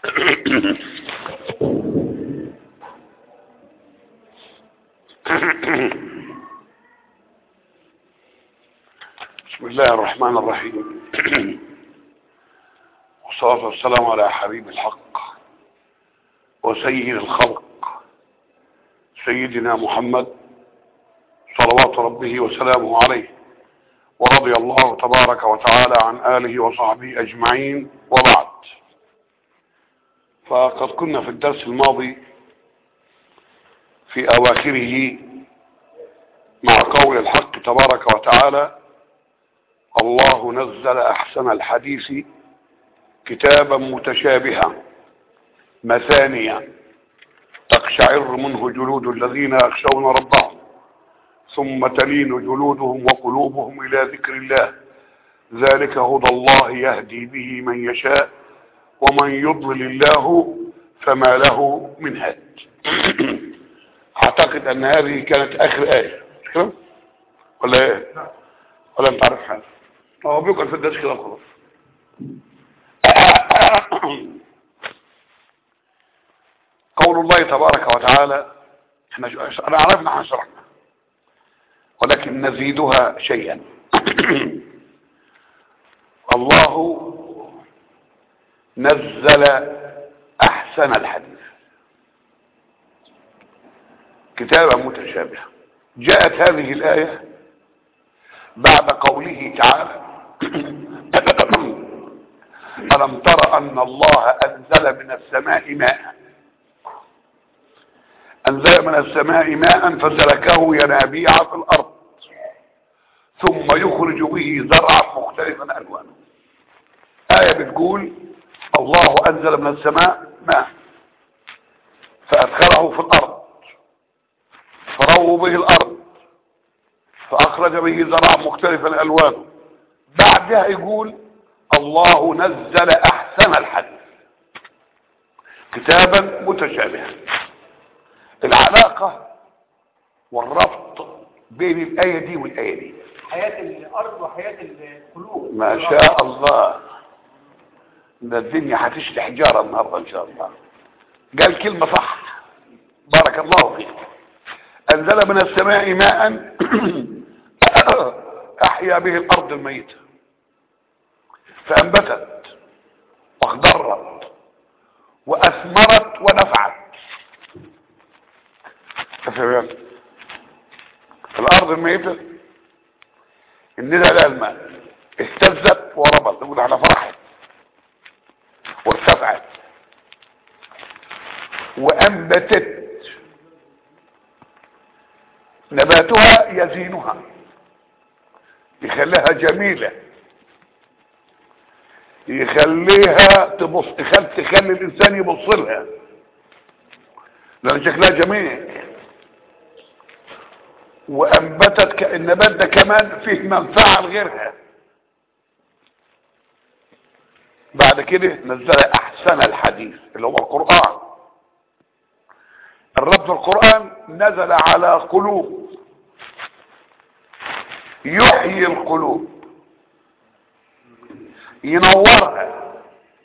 بسم الله الرحمن الرحيم والصلاة والسلام على حبيب الحق وسيد الخلق سيدنا محمد صلوات ربه وسلامه عليه ورضي الله تبارك وتعالى عن آله وصحبه أجمعين وبعد فقد كنا في الدرس الماضي في أواخره مع قول الحق تبارك وتعالى الله نزل أحسن الحديث كتابا متشابها مثانيا تقشعر منه جلود الذين يخشون ربهم ثم تلين جلودهم وقلوبهم إلى ذكر الله ذلك هدى الله يهدي به من يشاء ومن يضلل الله فما له من هاد اعتقد ان هذه كانت اخر ايه مش كده ولا ايه ولا انت عارف حاجه هو بيقعد في الدرس كده خلاص قول الله تبارك وتعالى احنا انا عرفنا عن شرحنا ولكن نزيدها شيئا الله نزل احسن الحديث كتابا متشابها جاءت هذه الايه بعد قوله تعالى ألم تر أن الله أنزل من السماء ماء أنزل من السماء ماء فسلكه ينابيع في الأرض ثم يخرج به زرعا مختلفا ألوانه آية بتقول الله أنزل من السماء ماء فأدخله في الأرض فرووا به الأرض فأخرج به زرعا مختلفا ألوانه بعدها يقول الله نزل أحسن الحديث كتابا متشابها العلاقة والربط بين الآية دي والآية دي حياة الأرض وحياة القلوب ما شاء الله ده الدنيا هتشتي حجارة النهاردة إن شاء الله قال كلمة صح بارك الله فيك أنزل من السماء ماء أحيا به الأرض الميتة فأنبتت واخضرت وأثمرت ونفعت تفهم الأرض الميتة الندى لها الماء اهتزت وربت نقول على فرحت وارتفعت وأنبتت نباتها يزينها يخليها جميلة يخليها تبص يخلي, تخلي الانسان يبص لها لان شكلها جميل وانبتت ك... النبات ده كمان فيه منفعة لغيرها بعد كده نزل احسن الحديث اللي هو القرآن الرب في القرآن نزل على قلوب يحيي القلوب ينورها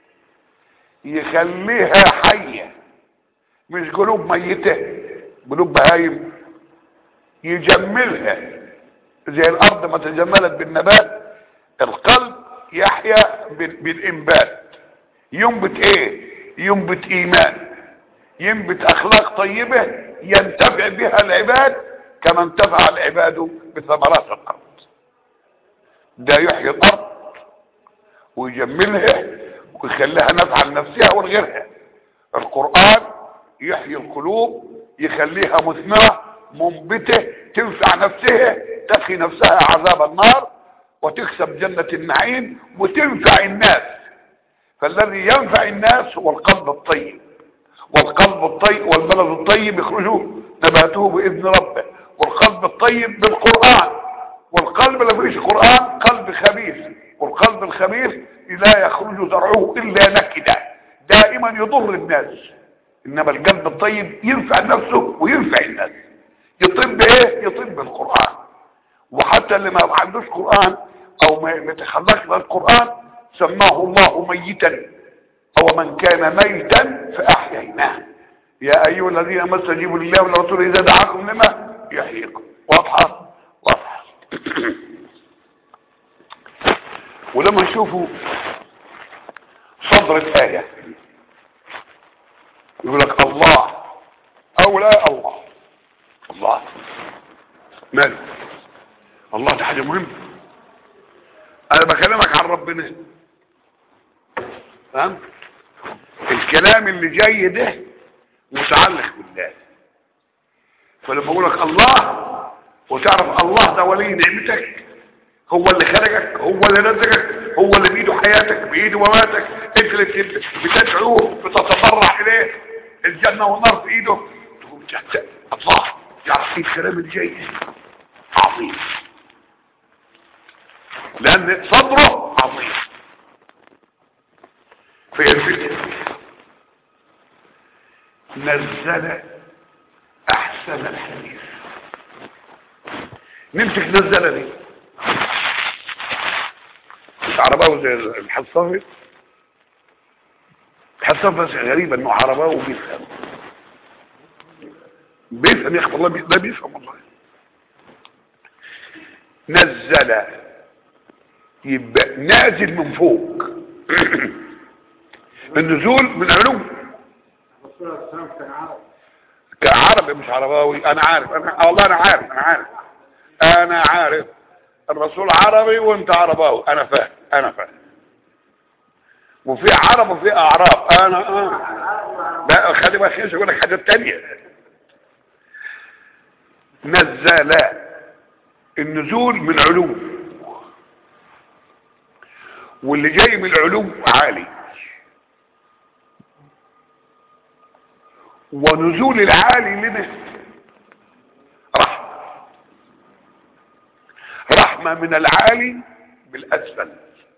يخليها حية مش قلوب ميتة قلوب بهايم يجملها زي الارض ما تجملت بالنبات القلب يحيا بالانبات ينبت ايه ينبت ايمان ينبت اخلاق طيبة ينتفع بها العباد كما انتفع العباد بثمرات الارض ده يحيي الارض ويجملها ويخليها نفعا لنفسها ولغيرها القرآن يحيي القلوب يخليها مثمرة منبتة تنفع نفسها تخي نفسها عذاب النار وتكسب جنة النعيم وتنفع الناس فالذي ينفع الناس هو القلب الطيب والقلب الطيب والبلد الطيب يخرجه نباته بإذن ربه والقلب الطيب بالقرآن والقلب اللي فيش قرآن قلب خبيث والقلب الخبيث لا يخرج زرعه إلا نكدا دائما يضر الناس إنما القلب الطيب ينفع نفسه وينفع الناس يطب ايه يطب بالقرآن وحتى اللي ما عندوش قرآن او ما يتخلقش بالقرآن سماه الله ميتا او ومن كان ميتا فاحييناه يا ايها الذين امنوا استجيبوا لله ولرسوله اذا دعاكم لما يحييكم واضحه واضحه ولما نشوفوا صدر الايه يقول لك الله او لا الله الله ماله الله ده حاجه مهمه انا بكلمك عن ربنا فهمت الكلام اللي جاي ده متعلق بالله فلما اقول لك الله وتعرف الله ده ولي نعمتك هو اللي خلقك هو اللي رزقك هو اللي بايده حياتك بايده مماتك انت اللي بت- بتدعوه بتتضرع اليه الجنه والنار في ايده تقوم تحت الله يعرف ايه الكلام اللي جاي عظيم لان صدره عظيم في الفتن نزل احسن الحديث نمسك نزل دي مش عرباوي زي الحصافي الحصافي بس غريبة انه عرباوي وبيفهم بيفهم يا اخي والله بي- ده بيفهم والله نزل يبقى نازل من فوق النزول من علو الرسول عليه السلام كان عربي كعربي مش عرباوي انا عارف انا والله انا عارف انا عارف انا عارف الرسول عربي وانت عرباوي انا فاهم انا فاهم وفي عرب وفي اعراب انا اه لا خلي بالك ايش اقول لك حاجه تانية نزل النزول من علو واللي جاي من العلو عالي ونزول العالي لنا رحمة رحمة من العالي بالأسفل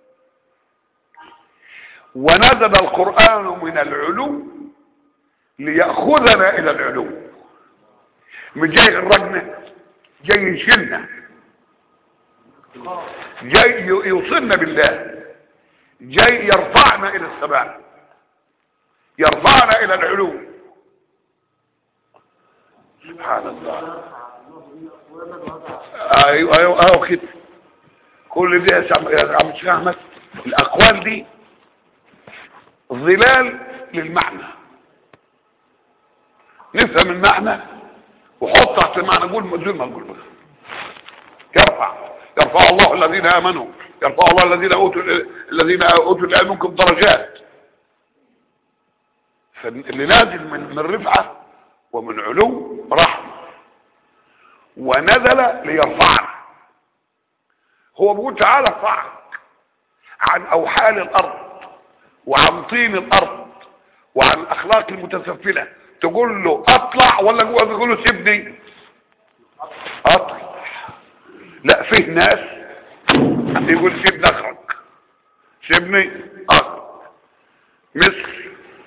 ونزل القرآن من العلو ليأخذنا إلى العلو مش جاي يخرجنا جاي يشيلنا جاي يوصلنا بالله جاي يرفعنا إلى السماء يرفعنا إلى العلو سبحان الله ايوه ايوه اهو كده كل دي يا سام- يا عم الشيخ احمد الاقوال دي ظلال للمعنى نفهم المعنى وحط تحت المعنى قول زي ما نقول بس يرفع يرفع الله الذين امنوا يرفع الله الذين اوتوا الذين اوتوا العلم منكم درجات فاللي نازل من من رفعه ومن علو رحمه ونزل ليرفعنا هو بيقول تعالى ارفعك عن اوحال الارض وعن طين الارض وعن اخلاق المتسفله تقول له اطلع ولا جوه تقول له سيبني اطلع لا فيه ناس يقول سيبني اخرج سيبني اخرج مصر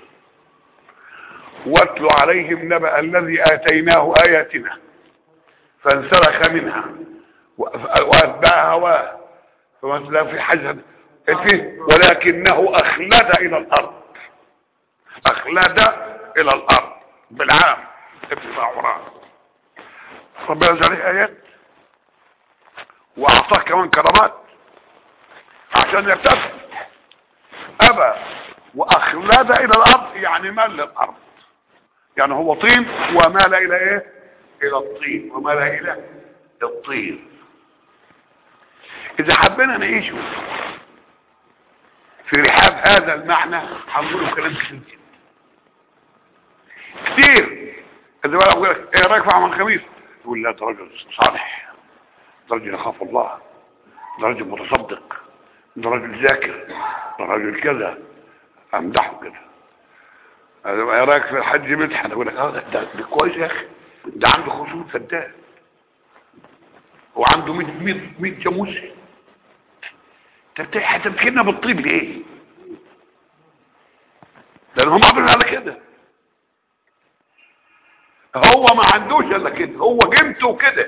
واتل عليهم نبأ الذي آتيناه آياتنا فانسلخ منها وأف- وأتبع هواه فمثلا في حاجة فيه ولكنه أخلد إلى الأرض أخلد إلى الأرض بالعام ابن عمران ربنا ينزل عليه آيات وأعطاه كمان كرامات عشان يرتفع أبى وأخلد إلى الأرض يعني مال للأرض يعني هو طين ومال الى ايه الى الطين ومال الى الطين اذا حبينا نعيشه في رحاب هذا المعنى هنقوله كلام كتير جدا. كتير اذا بقى اقول لك ايه رايك في عمل خميس يقول لا ده راجل صالح ده راجل يخاف الله ده راجل متصدق ده راجل ذاكر ده راجل كذا امدحه كده هذا ايه رايك في الحج مدحت اقول لك اه ده, ده, ده كويس يا اخي ده عنده خشوع سداد وعنده 100 100 100 جاموسي انت هتمكننا بالطيب ليه لان هم عاملين على كده هو ما عندوش الا كده هو قيمته كده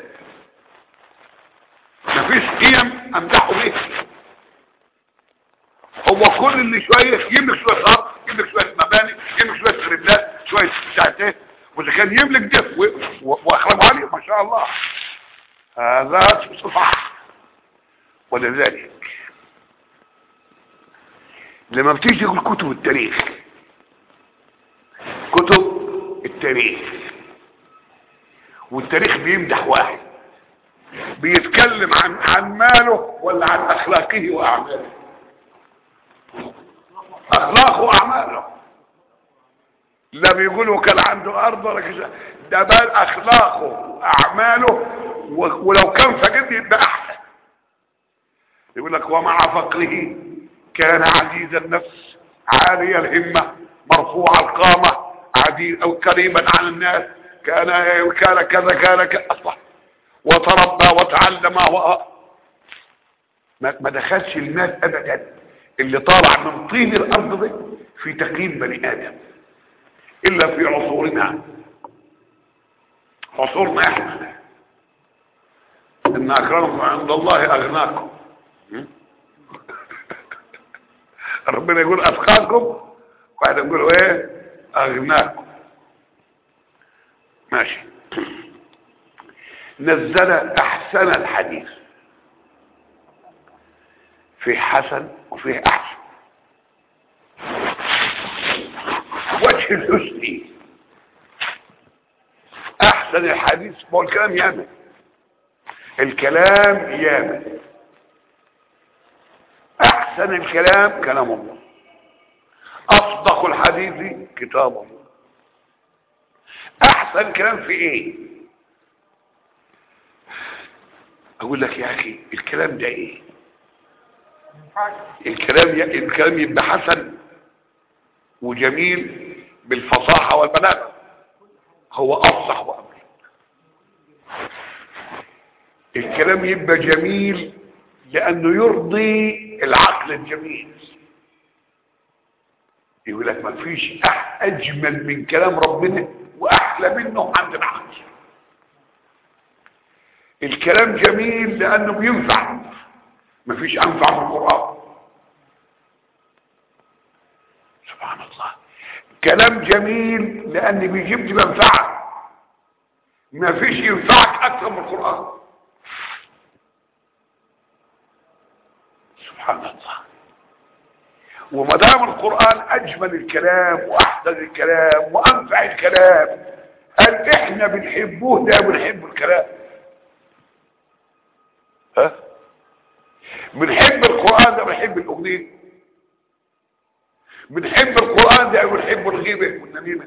مفيش قيم امدحه بيه هو كل اللي شويه يملك شويه ارض يملك شويه مباني يملك شويه تريلات شويه بتاعت ايه واذا كان يملك ده و- و- واخرجوا عليه ما شاء الله هذا صفح ولذلك لما بتيجي تقول كتب التاريخ كتب التاريخ والتاريخ بيمدح واحد بيتكلم عن عن ماله ولا عن اخلاقه واعماله اخلاقه واعماله لا بيقولوا كان عنده ارض ولا كذا ده بال اخلاقه واعماله و- ولو كان فقد يبقى احسن يقول لك ومع فقره كان عزيز النفس عالي الهمة مرفوع القامة عزيز او كريما على الناس كان كان كذا كان كذا أصلا وتربى وتعلم و... ما ما دخلش الناس ابدا اللي طالع من طين الارض ده في تقييم بني ادم الا في عصورنا عصورنا احنا ان اكرمكم عند الله اغناكم م? ربنا يقول اتقاكم واحد يقول ايه اغناكم ماشي نزل احسن الحديث في حسن وفيه احسن وجه الحسن احسن الحديث هو الكلام ياما الكلام ياما احسن الكلام كلام الله اصدق الحديث كتاب الله احسن كلام في ايه اقول لك يا اخي الكلام ده ايه الكلام ي... الكلام يبقى حسن وجميل بالفصاحة والبلاغة هو افصح وابلغ الكلام يبقى جميل لانه يرضي العقل الجميل يقول لك ما فيش أح- اجمل من كلام ربنا واحلى منه عند العقل الكلام جميل لانه بينفع ما فيش انفع من القران سبحان الله كلام جميل لان بيجيب لي منفعه ما فيش ينفعك اكثر من القران سبحان الله وما دام القران اجمل الكلام واحسن الكلام وانفع الكلام قال احنا بنحبوه ده بنحب الكلام ها بنحب القران ده بنحب الاغنيه بنحب القران ده بنحب الغيبه والنميمه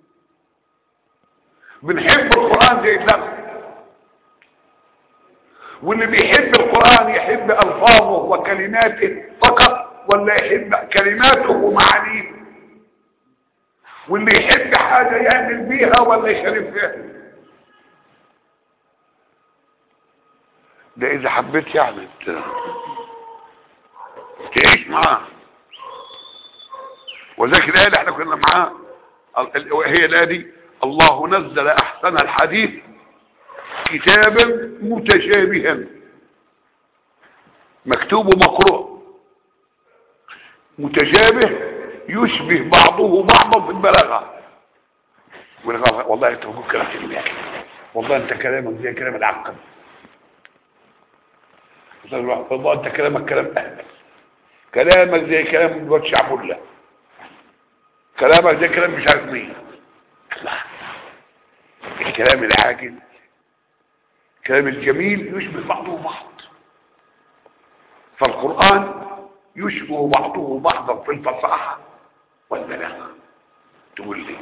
بنحب القران زي اللغو واللي بيحب القرآن يحب ألفاظه وكلماته فقط ولا يحب كلماته ومعانيه واللي يحب حاجة يعمل بيها ولا يشارك فيها ده إذا حبيت يعني ت- تعيش معاه وذاك الآية اللي احنا كنا معاه ال- ال- هي الآية دي الله نزل أحسن الحديث كتابا متشابها مكتوب ومقروء متشابه يشبه بعضه بعضا في البلاغه يقول لك والله انت بتقول كلام حلو يا اخي والله انت كلامك زي كلام العقل والله انت كلامك كلام اهبل كلامك زي كلام الواد شعبولة كلامك زي كلام مش عارف مين لا الكلام العاجل الكلام الجميل يشبه بعضه بعض فالقرآن يشبه بعضه بعضا في الفصاحة والبلاغة تقول لي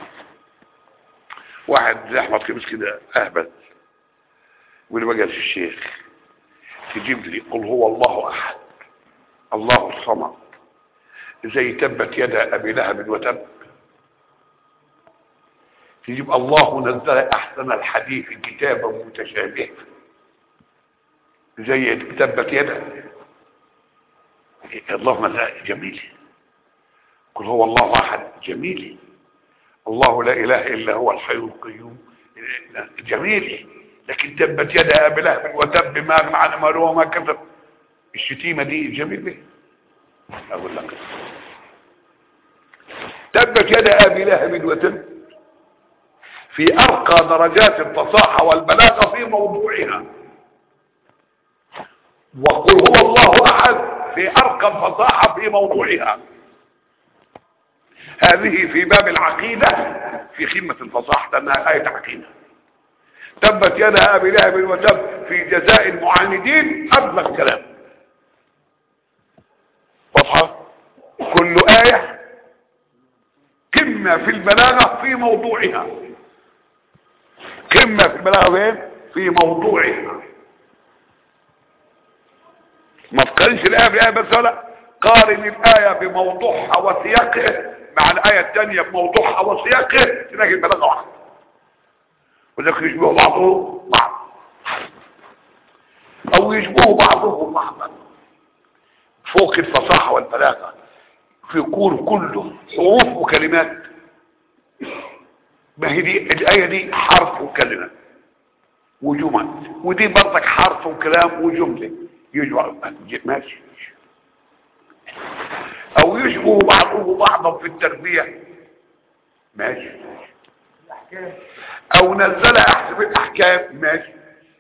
واحد زي احمد خميس كده اهبل يقول لي بقى يا الشيخ تجيب لي قل هو الله احد الله الصمد زي تبت يدا ابي لهب وتب تجيب الله نزل احسن الحديث كتابا متشابها زي تبت يدا اللهم لا جميل قل هو الله احد جميل الله لا اله الا هو الحي القيوم جميل لكن تبت يدا ابي لهب وتب ما اغنى عن ماله وما كسب الشتيمه دي جميل اقول لك تبت يد ابي لهب وتب في ارقى درجات الفصاحة والبلاغة في موضوعها وقل هو الله احد في ارقى الفصاحة في موضوعها هذه في باب العقيدة في قمة الفصاحة لانها آية عقيدة تبت يد ابي لهب وتب في جزاء المعاندين ابلغ كلام واضحة كل آية قمة في البلاغة في موضوعها قمة في البلاغة فين في موضوعها ما تقارنش الآية بالآية بس ولا قارن الآية بموضوعها وسياقها مع الآية الثانية بموضوعها وسياقها تلاقي البلاغة واحدة وذلك يشبه بعضه بعض أو يشبه بعضه بعضا فوق الفصاحة والبلاغة في كون كله حروف وكلمات ما هي دي الآية دي حرف وكلمة وجمل ودي برضك حرف وكلام وجملة يجمع ماشي او يشبه بعضه بعضا في التربية ماشي او نزل احسن الاحكام ماشي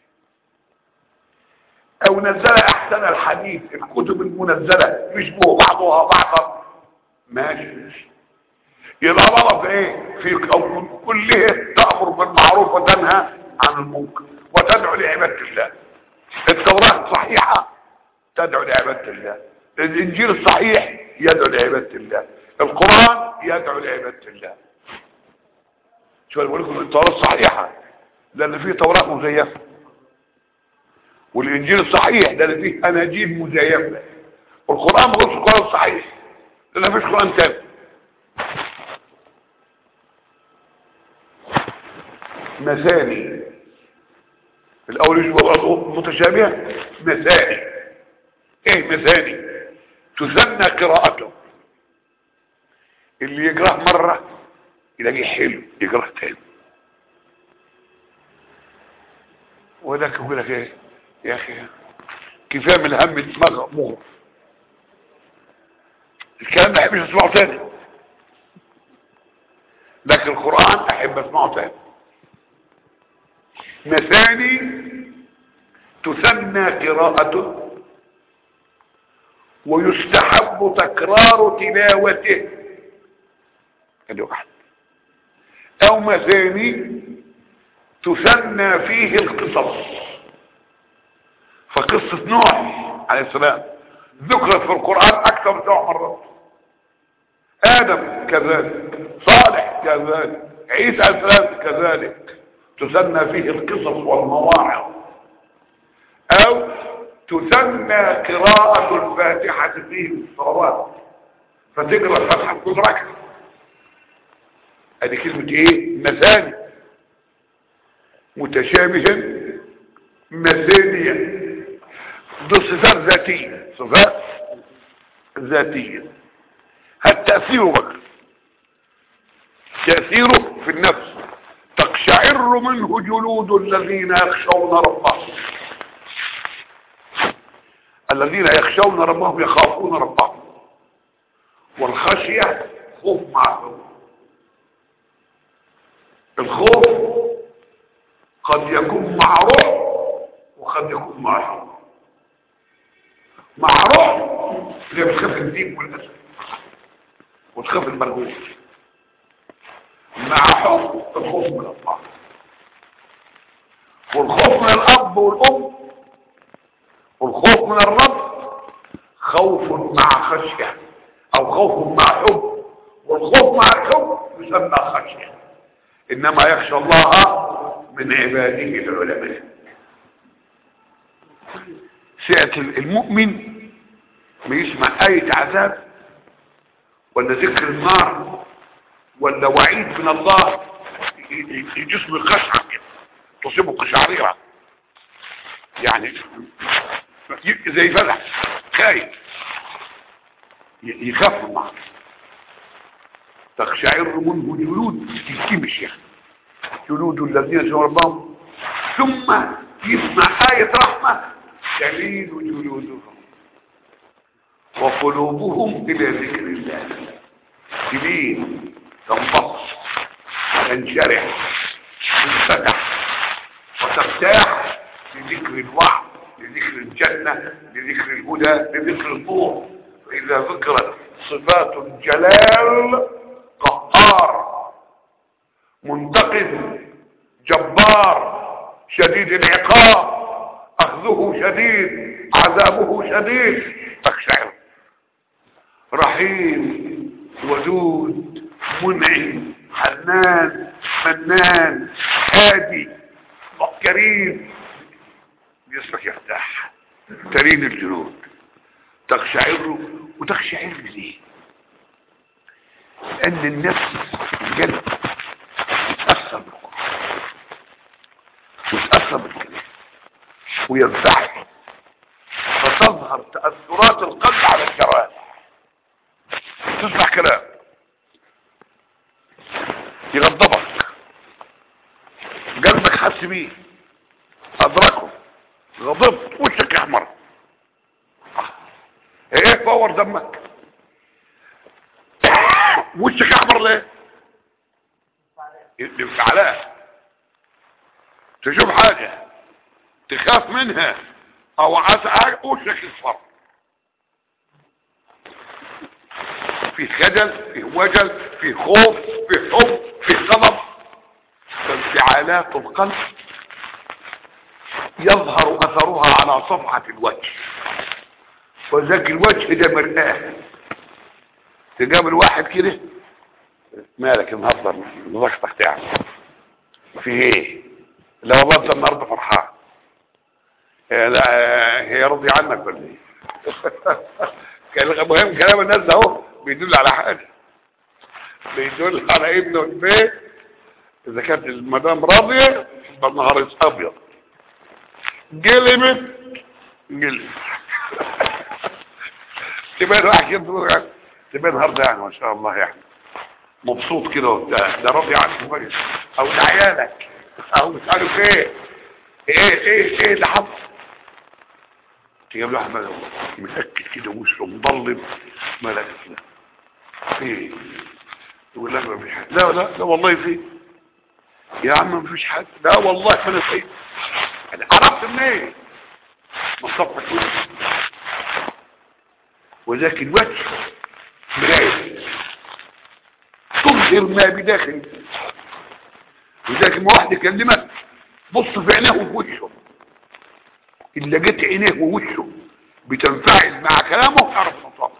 او نزل احسن الحديث الكتب المنزلة يشبه بعضها بعضا ماشي يبقى غلط ايه في او كله تأمر بالمعروف وتنهى عن المنكر وتدعو لعبادة الله التوراة صحيحة تدعو لعبادة الله الانجيل الصحيح يدعو لعبادة الله القرآن يدعو لعبادة الله شو بقول لكم التوراة صحيحة لان فيه توراة مزيفة والانجيل الصحيح ده اللي فيه اناجيل مزيفة والقرآن ما هوش القرآن الصحيح لان مفيش قرآن تاني مثاني الاول يشبه بعضه متشابهه مثاني ايه مثاني تثنى قراءته اللي يقراه مرة يلاقيه حلو يقراه تاني وذاك يقول لك ايه يا اخي كفايه من هم الدماغ مغرب الكلام ده احبش اسمعه تاني لكن القرآن احب اسمعه تاني مثاني تثنى قراءته ويستحب تكرار تلاوته ادي واحد او مثاني تثنى فيه القصص فقصة نوح عليه السلام ذكرت في القرآن اكثر من سبع مرات ادم كذلك صالح كذلك عيسى عليه السلام كذلك تسمى فيه القصص والمواعظ او تسمى قراءة الفاتحة فيه الصلوات فتقرأ الفاتحة كل ركعة ادي كلمة ايه مثاني متشابها مثانيا دي صفات ذاتية صفات ذاتية التأثير بقى تأثيره في النفس تقشعر منه جلود الذين يخشون ربهم الذين يخشون ربهم يخافون ربهم والخشية خوف معهم الخوف قد يكون مع روح وقد يكون مع حب مع روح اللي بتخاف الدين والاسد وتخاف المرجوح مع حب الخوف من الله والخوف من الاب والام والخوف من الرب خوف مع خشيه او خوف مع حب والخوف مع الحب يسمى خشيه انما يخشى الله من عباده العلماء ساعة المؤمن ما يسمع آية عذاب ولا ذكر النار ولا وعيد من الله جسم القشعر كده تصيبه قشعريرة يعني زي فزع خايف يخاف من النار تقشعر منه جلود تلتمش يعني جلود الذين شروا ربهم ثم يسمع آية رحمة تلين جلودهم وقلوبهم إلى ذكر الله تلين تنبسط تنشرح تنفتح وترتاح لذكر الوعد لذكر الجنة لذكر الهدى لذكر النور فإذا ذكرت صفات الجلال قهار منتقم جبار شديد العقاب أخذه شديد عذابه شديد تقشعر رحيم ودود منعم حنان منان هادي كريم جسمك يرتاح ترين الجنود تقشعر وتقشعر ليه لان النفس القلب تتاثر بالقران وتتاثر بالكلام وينفعل فتظهر تاثرات القلب على الجوارح تسمع كلام يغضبك قلبك حس بيه ادركه غضبت وشك احمر ايه فور دمك وشك احمر ليه الانفعالات تشوف حاجة تخاف منها او عسى حاجة وشك يصفر في خجل في وجل في خوف في حب في غضب فانفعالات القلب يظهر اثرها على صفحة الوجه وذاك الوجه ده مرآة تقابل واحد كده مالك النهارده نضغطك تعمل في ايه لو بطل النهارده فرحان لا هي راضي عنك ولا ايه المهم كلام الناس ده اهو بيدل على حاجه بيدل على ابنه البيت اذا كانت المدام راضيه يبقى النهار ابيض قلمت قلمت تبقى الواحد كده تبقى النهارده يعني ما شاء الله يعني مبسوط كده وبتاع ده راضي عنك كويس او ده عيالك او مش عارف ايه ايه ايه ايه اللي حصل تجيب له احمد متاكد كده وشه مضلم مالك كده ايه يقول لك ما في حاجه لا لا لا والله في يا عم ما فيش حاجه لا والله ما انا سعيد انا عرفت منين من صفحه وجهه وذاك الوجه مرايه تظهر ما بداخل وذاك ما واحد يكلمك بص في عينيه وفي وشه إن لقيت عينيه ووشه بتنفعل مع كلامه اعرف نطاق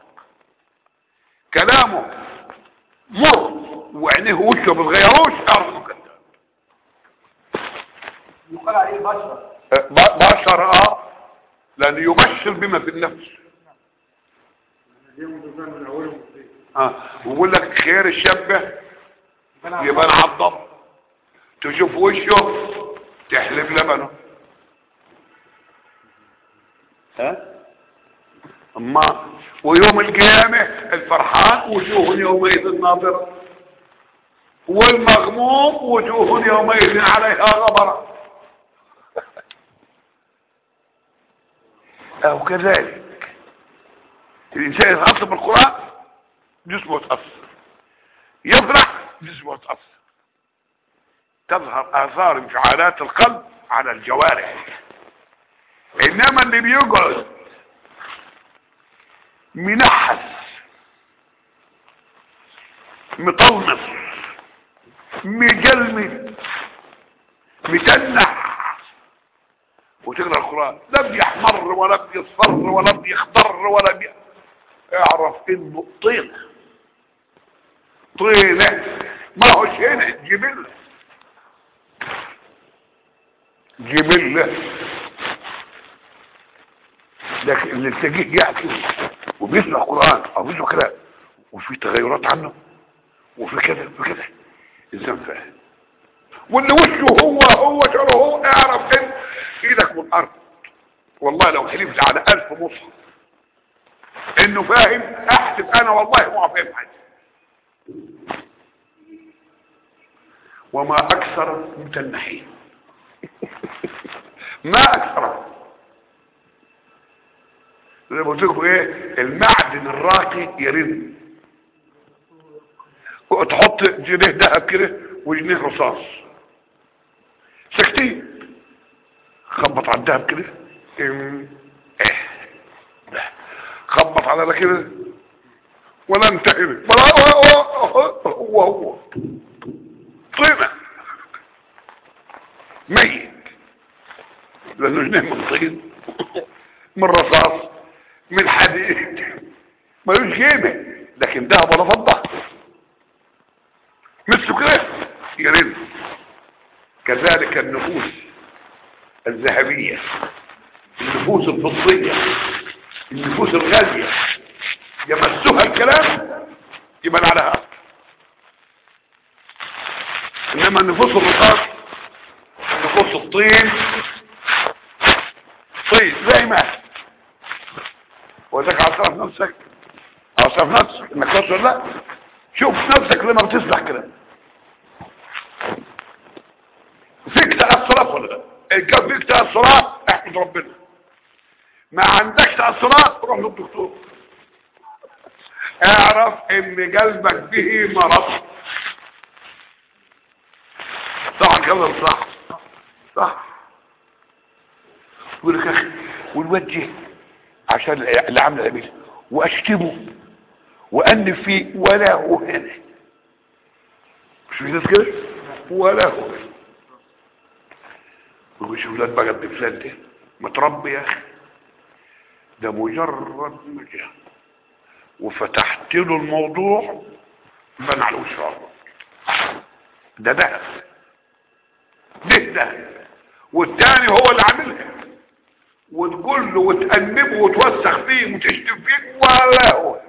كلامه مر وعينيه ووشه ما بتغيروش اعرف انه كذاب يقال عليه بشرة أه، ب- بشر اه لانه يبشر بما في النفس اليوم ده من أولهم فيه اه ويقول لك خير الشبه يبان عضب تشوف وشه تحلب لبنه ها اما ويوم القيامة الفرحان وجوه يومئذ ناظرة والمغموم وجوه يومئذ عليها غبرة او كذلك الانسان يتعصب بالقرآن جسمه يتأثر يفرح جسمه يتأثر تظهر آثار انفعالات القلب على الجوارح إنما اللي بيقعد منحس مطلمس مجلمد متنح وتقرا القران لا بيحمر ولا بيصفر ولا بيخضر ولا بي... اعرف انه طينه طينه ما هو هنا جبله جبله لكن اللي تلاقيه يحكي وبيسمع قران او بيسمع كلام وفي تغيرات عنه وفي كذا وفي كذا الانسان فاهم واللي وشه هو هو شعره هو اعرف ان ايدك من الارض والله لو حلفت على الف مصحف انه فاهم احسب انا والله ما فاهم حاجه وما اكثر المتنحين ما اكثرهم زي ما قلت لكم ايه المعدن الراقي يرن وتحط جنيه ذهب كده وجنيه رصاص ساكتين خبط على الذهب كده إم، إيه. ده. خبط على ده كده ولا انتهي ولا هو هو هو, هو. طينة ميت لانه جنيه من طين من رصاص من حديد ملوش قيمه لكن ذهب ولا فضه مثل كده يرن كذلك النفوس الذهبيه النفوس الفضيه النفوس الغاليه يمسها الكلام يبقى على هذا انما النفوس الرصاص نفوس الطين طين زي ما هي. وذاك عصرف نفسك عصرف نفسك انك تصل لا شوف نفسك لما بتسبح كده فيك تأثرات ولا لا ان كان فيك تأثرات احمد ربنا ما عندكش تأثرات روح للدكتور اعرف ان قلبك به مرض صح كده صح صح يقول لك يا اخي ونوجه عشان اللي عامل العميل واشتمه وانف فيه ولا هو هنا مش في ناس كده ولا هو هنا ومش ولاد بقى ابن فلان ده متربي يا اخي ده مجرد مجال وفتحت له الموضوع بنى على وشه عرض. ده ده ده ده والتاني هو اللي عاملها وتقول له وتأنبه وتوسخ فيه وتشتم فيه ولا هو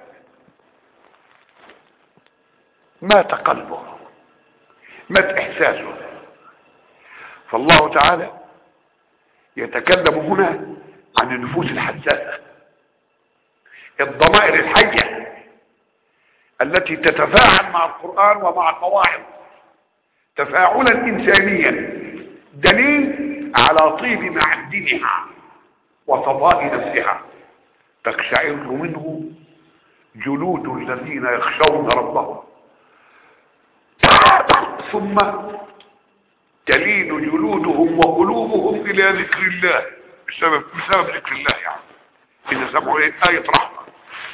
مات قلبه مات احساسه فالله تعالى يتكلم هنا عن النفوس الحساسة الضمائر الحية التي تتفاعل مع القرآن ومع المواعظ تفاعلا إنسانيا دليل على طيب معدنها وصفاء نفسها تقشعر منه جلود الذين يخشون ربهم ثم تلين جلودهم وقلوبهم الى ذكر الله بسبب بسبب ذكر الله يعني اذا سمعوا ايه آية رحمة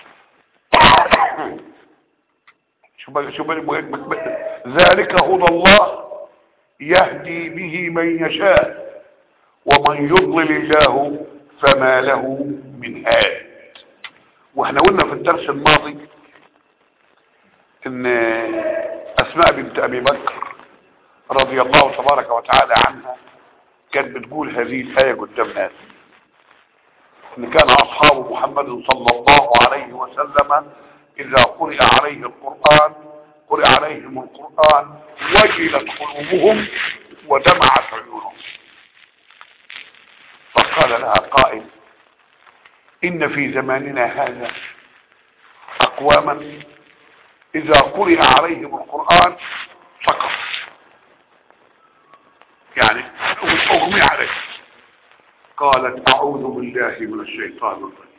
شو بقى شو بقى ذلك هدى الله يهدي به من يشاء ومن يضلل الله فما له من هاد واحنا قلنا في الدرس الماضي ان اسماء بنت ابي بكر رضي الله تبارك وتعالى عنها كانت بتقول هذه الآية قدام ناس ان كان اصحاب محمد صلى الله عليه وسلم اذا قرئ عليه القرآن قرئ عليهم القرآن وجلت قلوبهم ودمعت عيونهم فقال لها قائل ان في زماننا هذا اقواما اذا قرئ عليهم القرآن سقط يعني اغمي عليه قالت اعوذ بالله من الشيطان الرجيم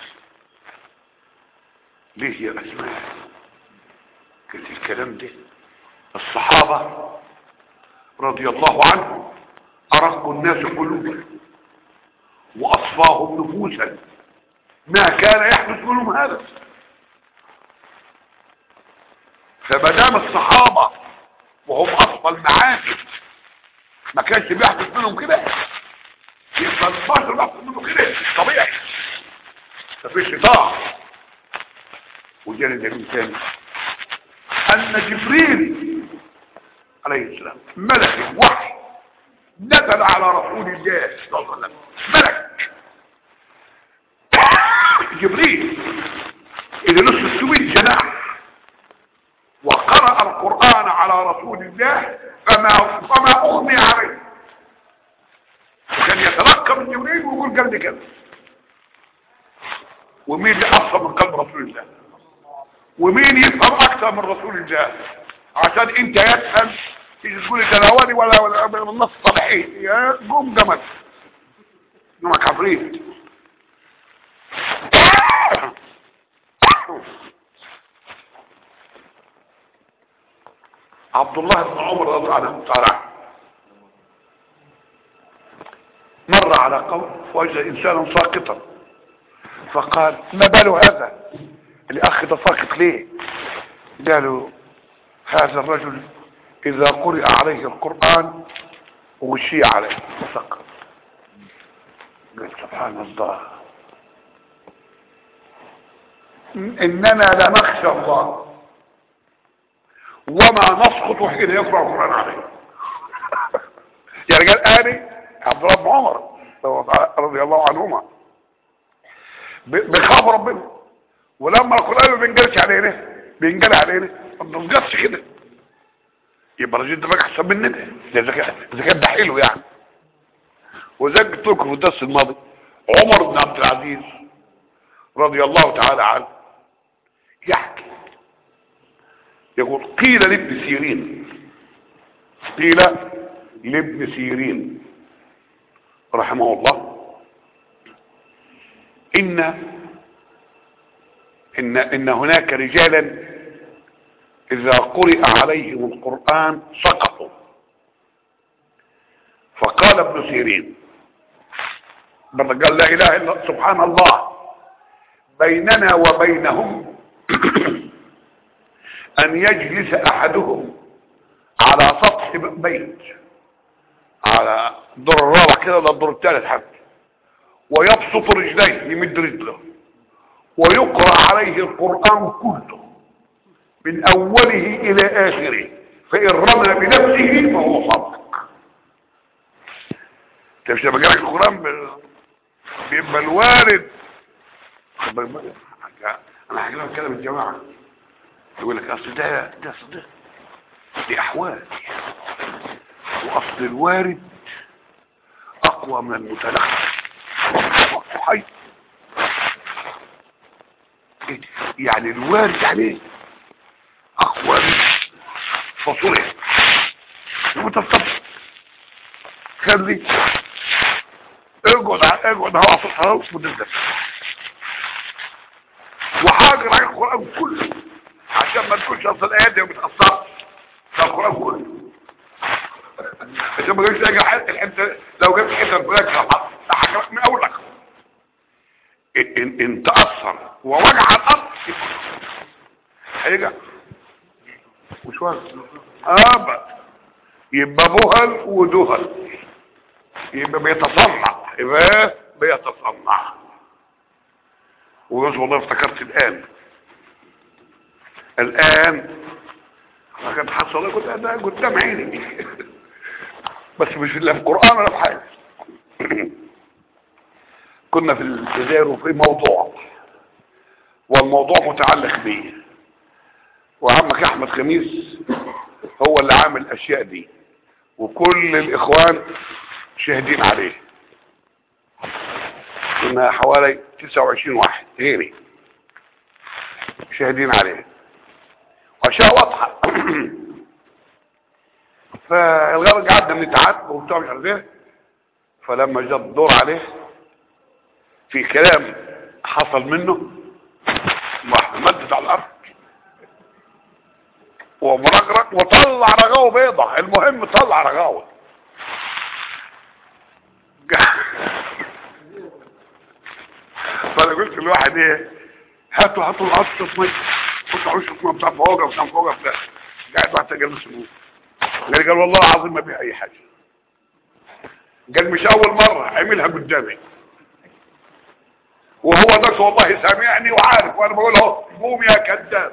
ليه يا اسماء قلت الكلام ده الصحابة رضي الله عنهم ارقوا الناس قلوبا واصفاهم نفوسا ما كان يحدث منهم هذا فما دام الصحابة وهم اصفى المعاني ما كانش بيحدث منهم كده يبقى البشر بيحدث منهم كده طبيعي مفيش طاعة وجاني دليل ثاني ان جبريل عليه السلام ملك الوحي نزل على رسول الله صلى الله عليه وسلم ملك جبريل اللي له 600 جناح وقرأ القرآن على رسول الله فما فما أغني عليه كان يتلقى من جبريل ويقول قلبي كذا ومين اللي أصلا من قلب رسول الله ومين يفهم أكثر من رسول الله عشان انت يفهم تيجي تقول الجلاواني ولا ولا من النص صالحين يا قوم جمل نمك عفريت عبد الله بن عمر رضي الله عنه تعالى مر على قوم فوجد انسانا ساقطا فقال ما بال هذا الاخ ده ساقط ليه قالوا هذا الرجل اذا قرئ عليه القرآن وشي عليه سقط قال سبحان الله اننا لنخشى الله وما نسقط حين يقرأ القرآن عليه يعني قال آني عبد الله بن عمر رضي الله عنهما ب- بيخاف ربنا ولما القرآن ما بينجلش علينا بينجل علينا ما بنسقطش كده يبقى الراجل ده بقى احسن مننا اذا كان اذا كان ده حلو يعني وزي قلت لكم في الدرس الماضي عمر بن عبد العزيز رضي الله تعالى عنه يحكي يقول قيل لابن سيرين قيل لابن سيرين رحمه الله ان ان ان هناك رجالا اذا قرئ عليهم القرآن سقطوا فقال ابن سيرين برضه قال لا اله الا سبحان الله بيننا وبينهم ان يجلس احدهم على سطح بيت على الدور الرابع كده ولا الدور الثالث حتى ويبسط رجليه يمد رجله ويقرأ عليه القرآن كله من اوله الى اخره فان رمى بنفسه فهو صادق انت مش لما جالك القرآن ب- بيبقى الوارد انا هحكي لك كلام الجماعه يقول لك اصل ده ده اصل ده دي احوال واصل الوارد اقوى من المتلقي حي إيه؟ يعني الوارد عليه اقوى من فصوله ومتصف خلي اقعد ع- اقعد هوا في الحرام وتبدا وحاجر على القران كله عشان ما تكونش اصل الايات دي ما بتاثرش في القران كله عشان ما تجيش تلاقي حته الحته لو جبت حته الفلاك هحكي من اول لك ان ان تاثر ووجع الارض هيرجع مش واجع ابدا يبقى بهل ودهل يبقى بيتصنع يبقى إيه؟ بيتصنع ويقول والله افتكرت الان الان لقد حصل كنت ده قدام عيني بس مش لا في القران ولا في حاجه كنا في الجزائر وفي موضوع والموضوع متعلق بيه وعمك احمد خميس هو اللي عامل الاشياء دي وكل الاخوان شاهدين عليه كنا حوالي 29 واحد غيري شاهدين عليه واشياء واضحه فالغرض قعدنا بنتعاتب وبتاع مش عارف ايه فلما جاء الدور عليه في كلام حصل منه واحد مدد على الارض ومرقرق وطلع رغاوه بيضة المهم طلع رغاوه فانا قلت لواحد ايه هاتوا هاتوا العصر ميه حطوا عروش ميه بتاع فوقه بتاع فوقه بتاع قاعد واحد جالس سموه قال قال والله العظيم ما فيها اي حاجه قال مش اول مره عملها قدامي وهو ده والله سامعني وعارف وانا بقول له قوم يا كذاب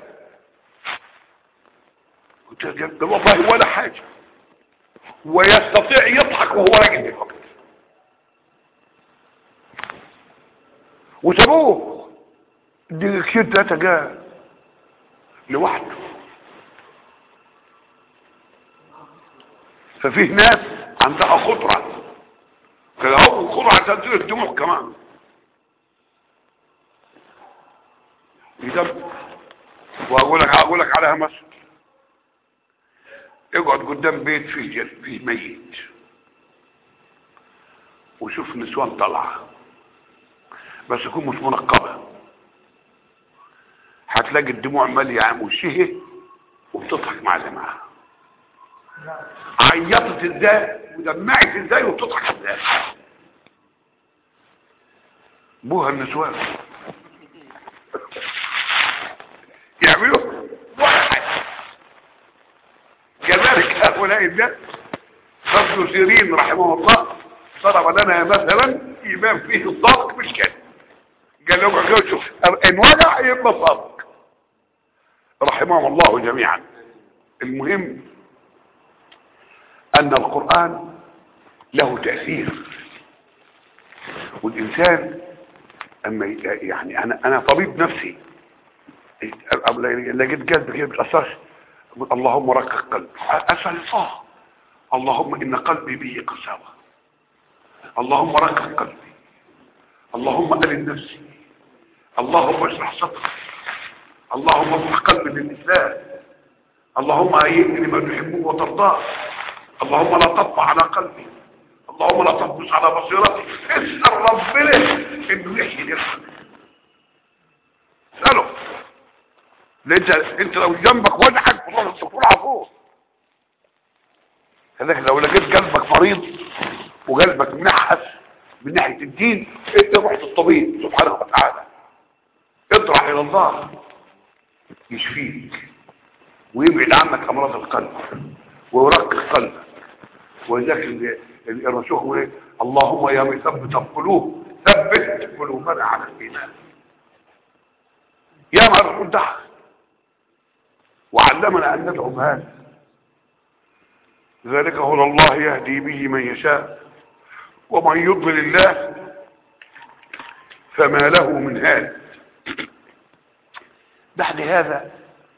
قلت له قال والله ولا حاجه ويستطيع يضحك وهو راجل بالوقت وسابوه الديكتير ثلاثة جاء لوحده ففيه ناس عندها خطرة كده هو خطرة على تنزيل الدموع كمان يدم واقول لك اقول لك عليها مثل اقعد قدام بيت فيه جل فيه ميت وشوف نسوان طالعه بس يكون مش منقبه هتلاقي الدموع ماليه عن وشها وبتضحك مع اللي معاها عيطت ازاي ودمعت ازاي وبتضحك ازاي بوها النسوان يعملوا واحد كذلك هؤلاء الناس ابن سيرين رحمه الله ضرب لنا مثلا امام فيه الصدق مش كده قال لهم قال شوف ان وجع يبقى صدق رحمهم الله جميعا المهم ان القرآن له تأثير والانسان اما ي- يعني انا انا طبيب نفسي لقيت قلبي كده بتأثرش أقول اللهم رقق قلبي اسأل الله اللهم ان قلبي به قساوة اللهم رقق قلبي اللهم ألن نفسي اللهم اشرح صدري اللهم افتح قلبي للإسلام اللهم أيدني لما تحبه وترضاه اللهم لا تطبع على قلبي اللهم لا تطبس على بصيرتي اسأل ربنا انه يحيي القلب اسأله لان انت انت لو جنبك وجعك تروح الدكتور عفوه كذلك لو لقيت قلبك مريض وقلبك منحس من ناحية الدين انت رحت الطبيب سبحانه وتعالى اطرح الى الله يشفيك ويبعد عنك امراض القلب ويرقق قلبك ولذلك ال- ال- الرسول يقول ايه اللهم يا مثبت القلوب ثبت قلوبنا على الايمان يا ما الرسول دعا وعلمنا ان ندعو بهذا ذلك هدى الله يهدي به من يشاء ومن يضلل الله فما له من هاد بعد هذا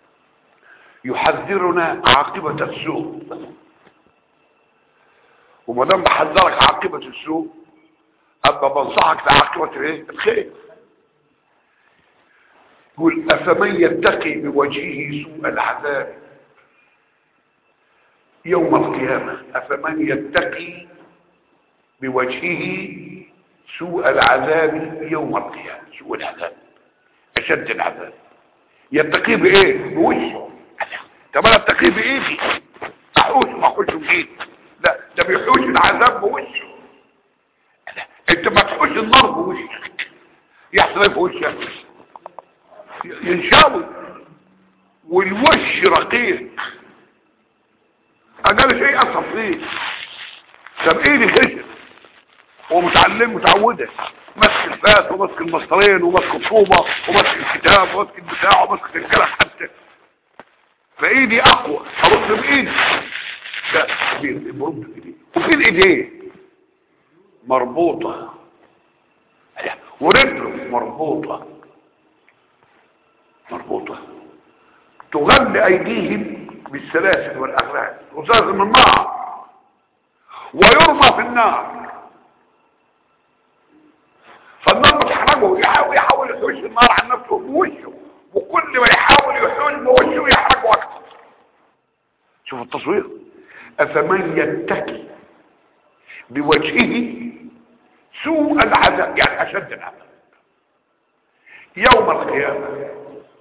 يحذرنا عاقبة السوء وما دام بحذرك عاقبة السوء أبقى بنصحك لعاقبة الايه الخير يقول أفمن يتقي بوجهه سوء العذاب يوم القيامة أفمن يتقي بوجهه سوء العذاب يوم القيامة سوء العذاب أشد العذاب يتقي بإيه بوجهه طب أنا أتقي بإيدي أحوش ما أحوش بإيدي لا ده بيحوش العذاب بوجهه لا، أنت ما تحوش النار بوجهك يحصل إيه في وشك ينشاوي والوش رقيق اقل شيء اصف فيه طب ايدي خشن ومتعلم متعوده ماسك الفاس وماسك المسطرين وماسك الطوبه وماسك الكتاب وماسك البتاع وماسك الكلح حتى فايدي اقوى ارد بايدي لا بي- برد بايدي وفي الايديه مربوطه ورجله مربوطه مربوطه تغل ايديهم بالسلاسل والاغلال وسلاسل من النار ويرمى في النار فالنار بتحرقه يحاول يحاول يحوش النار عن نفسه بوشه وكل ما يحاول يحوش بوشه يحرقه اكثر شوف التصوير افمن يتكي بوجهه سوء العذاب يعني اشد العذاب يوم القيامه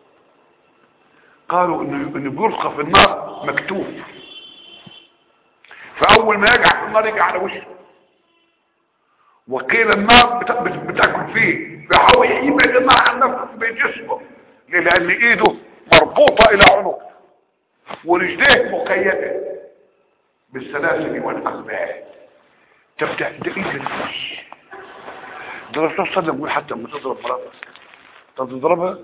قالوا انه انه بيلقى في النار مكتوف فاول ما يقع في النار يقع على وشه وقيل النار بت- بت- بتاكل فيه فيحاول يبعد النار عن نفسه بجسمه ليه؟ لان ايده مربوطه الى عنقه ورجليه مقيده بالسلاسل والاغلال تبدا ده ايد الوش ده الرسول صلى الله عليه وسلم يقول حتى لما تضرب مراتك تضربها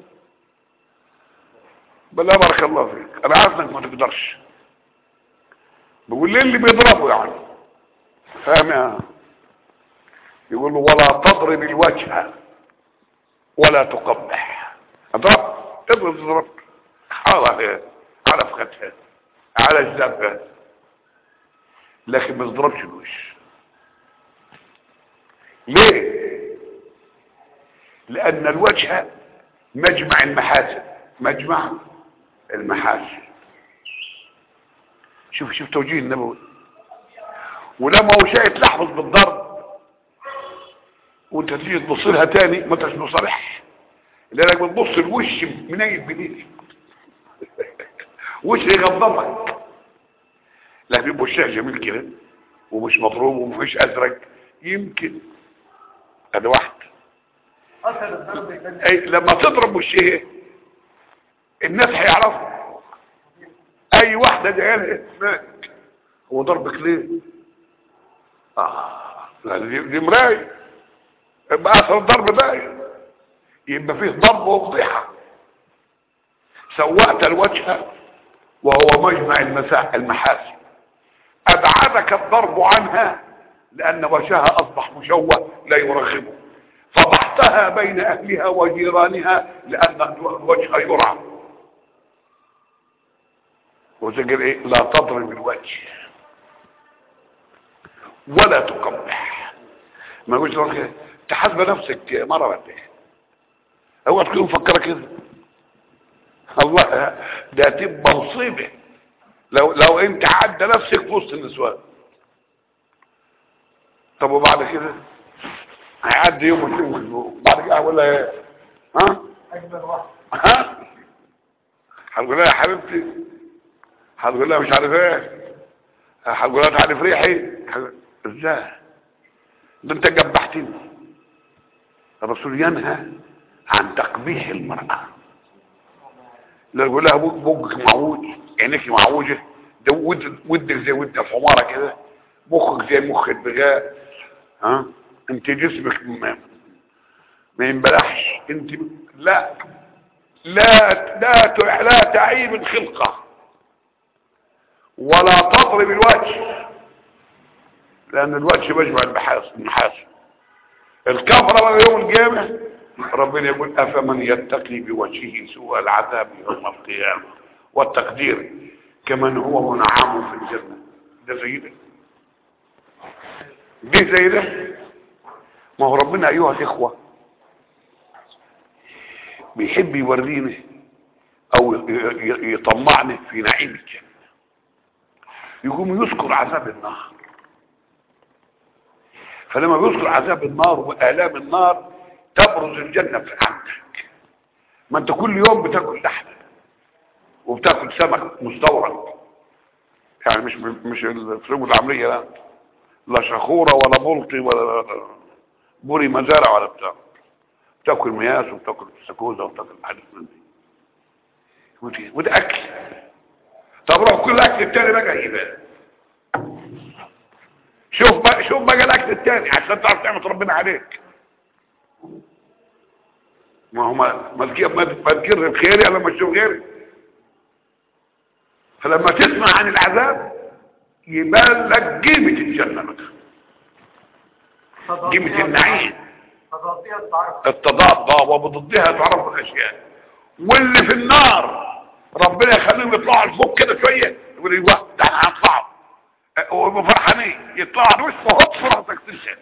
بلا بارك الله فيك انا عارف انك ما تقدرش بقول ليه اللي بيضربه يعني فاهم يا يقول له ولا تضرب الوجه ولا تقبح اضرب اضرب اضرب على على فخدها على جذبها لكن ما تضربش الوش ليه لان الوجه مجمع المحاسن مجمع المحاسن شوف شوف توجيه النبوي ولما هو شايف تحفظ بالضرب وانت تيجي تبص لها تاني ما انتش مصالح لانك بتبص الوش منيل بايديك وش يغضبك لا بيبقى وشها جميل كده ومش مضروب ومفيش ازرق يمكن ادي واحد اثر الضرب كان اي لما تضرب وشها الناس هيعرفوا اي واحده جايه لها اسمك هو ضربك ليه اه لا دي, دي مرايه يبقى اثر الضرب باين يبقى فيه ضرب وفضيحه سوأت الوجه وهو مجمع المساء المحاسن ابعدك الضرب عنها لان وجهها اصبح مشوه لا يرغبه فضحتها بين اهلها وجيرانها لان الوجه يرعى وتقول ايه لا تضرب الوجه ولا تقبح ما يقولش لك تحاسب نفسك مره ولا ايه هو تكون مفكره كده الله ده تبقى مصيبه لو لو انت عدى نفسك في وسط النسوان طب وبعد كده هيعدي يوم واثنين بعد كده هقول لها ايه ها اجمل واحد ها هتقول لها يا حبيبتي هتقول لها مش عارف ايه هتقول لها تعرف ريحي هتقول- ازاي ده انت جبحتني الرسول ينهى عن تقبيح المرأة لا يقول لها بوك- بوجك معوج عينيك معوجة ده ود- ودك زي ود الحمارة كده مخك زي مخ البغاء ها انت جسمك ما, ما ينبلحش انت لا لا لا تع- لا تعيب الخلقة ولا تضرب الوجه لان الوجه مجمع المحاس المحاس الكفرة بقى يوم القيامة ربنا يقول افمن يتقي بوجهه سوء العذاب يوم القيامة والتقدير كمن هو منعم في الجنة ده زي ده ده زي ده ما هو ربنا ايها الاخوه بيحب يورينا او ي- ي- يطمعنا في نعيم الجنة يقوم يذكر عذاب النار فلما بيذكر عذاب النار وآلام النار تبرز الجنة في عندك ما انت كل يوم بتاكل لحمة وبتاكل سمك مستورد يعني مش مش الفلوس العملية لا لا شخورة ولا بلطي ولا بوري مزارع ولا بتاع بتاكل مياس وبتاكل سكوزة وبتاكل حاجات من دي ودي- وده اكل طب روح كل اكل التاني بقى يبقى شوف بقى شوف بقى الاكل التاني عشان تعرف تعمل ربنا عليك ما هو ما ما تجيب- ما ما تكر بخيري الا لما تشوف غيري فلما تسمع عن العذاب يبان لك قيمة الجنة بقى قيمة النعيم تضاطيها التعرف التضاد آه، وبضدها تعرف الاشياء واللي في النار ربنا يخليهم يطلعوا لفوق كده شويه يقول ايوه ده احنا هنطلعوا آه، ويبقوا فرحانين يطلعوا على وشه هوب في راسك تنشف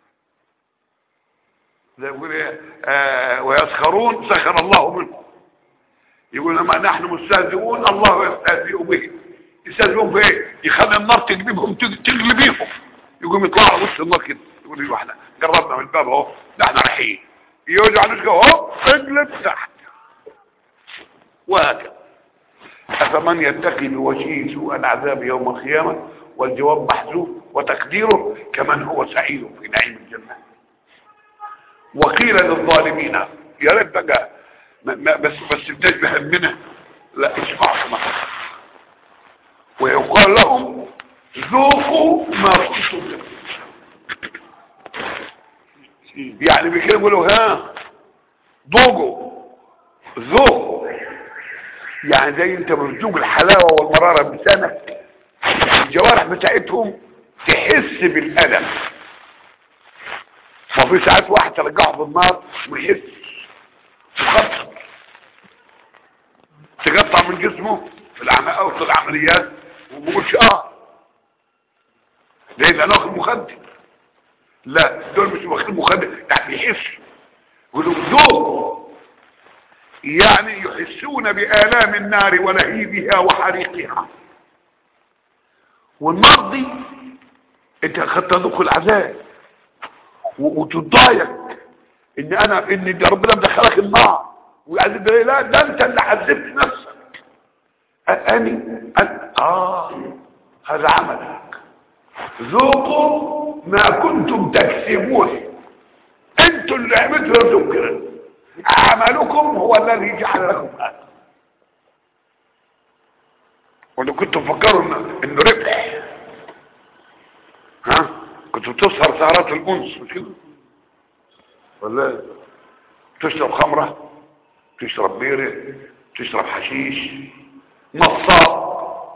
ده يقول ايه آه ويسخرون سخر الله منهم يقول لما نحن مستهزئون الله يستهزئ به يستهزئون في ايه يخلي النار تجلبهم تج- تجلبيهم يقوم يطلعوا على وش النار كده يقول ايوه احنا جربنا من الباب اهو ده احنا رايحين يوجع نفسك اهو اجلب تحت وهكذا أفمن يتقي بوجهه سوء العذاب يوم القيامة والجواب محذوف وتقديره كمن هو سعيد في نعيم الجنة وقيل للظالمين يا ريت بقى ما- ما- بس بس بتشبه همنا لا اسمعوا كمان ويقال لهم ذوقوا ما كنتم تكفرون. يعني بكده يقولوا ها ذوقوا ذوقوا يعني زي انت بتذوق الحلاوه والمراره بلسانك الجوارح بتاعتهم تحس بالالم ففي ساعات واحد ترجعه في النار ما يحسش مخطط تقطع من جسمه في العمل او في العمليات وما بيقولش اه لان انا واخد مخدر لا دول مش واخدين مخدر يعني بيحسوا يقولوا ذوق يعني يحسون بآلام النار ولهيبها وحريقها والنار دي انت خدت ذوق العذاب و- وتتضايق ان انا ان ده ربنا مدخلك النار ويعذب ليه؟ لا ده انت اللي عذبت نفسك أ- اني أن... اه هذا عملك ذوقوا ما كنتم تكسبون انتوا اللي عملتوا لكم كده عملكم هو الذي جعل لكم هذا ولو كنتم فكروا إن- انه ربح ها كنتوا تسهر سهرات الانس مش كده ولا تشرب خمره تشرب بيره تشرب حشيش نصاب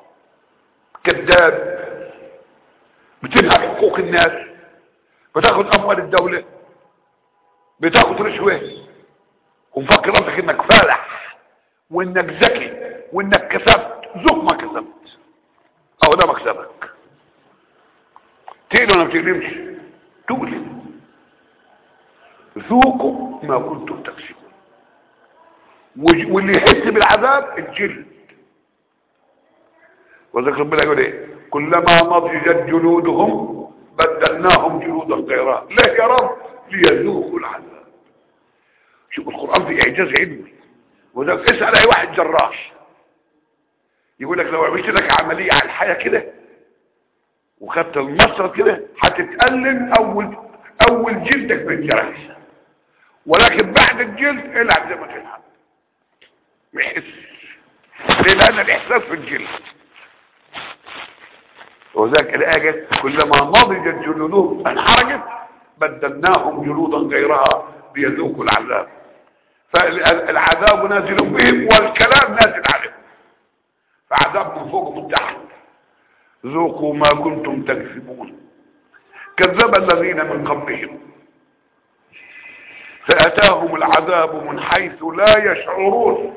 كذاب بتنهب حقوق الناس بتاخد اموال الدولة بتاخد رشوة ومفكر نفسك انك فالح وانك ذكي وانك كسبت ذوق ما كسبت او ده مكسبك تقل ولا ما تقلمش تقلم ذوقوا ما كنتم تكسبون وج- واللي يحس بالعذاب الجلد وذكر ربنا يقول ايه كلما نضجت جلودهم بدلناهم جلودا غيرها ليه يا رب ليذوقوا العذاب شوف القرآن في اعجاز علمي وذلك اسأل اي واحد جراح يقول لك لو عملت لك عملية على الحياة كده وخدت المسطرة كده هتتألم اول اول جلدك بينجرح ولكن بعد الجلد العب زي ما تلعب ما يحسش ليه لان الاحساس في الجلد وذاك الآية كلما نضجت جلودهم انحرجت بدلناهم جلودا غيرها ليذوقوا العذاب فالعذاب نازل بهم والكلام نازل عليهم فعذاب من فوق ومن تحت ذوقوا ما كنتم تكسبون كذب الذين من قبلهم فأتاهم العذاب من حيث لا يشعرون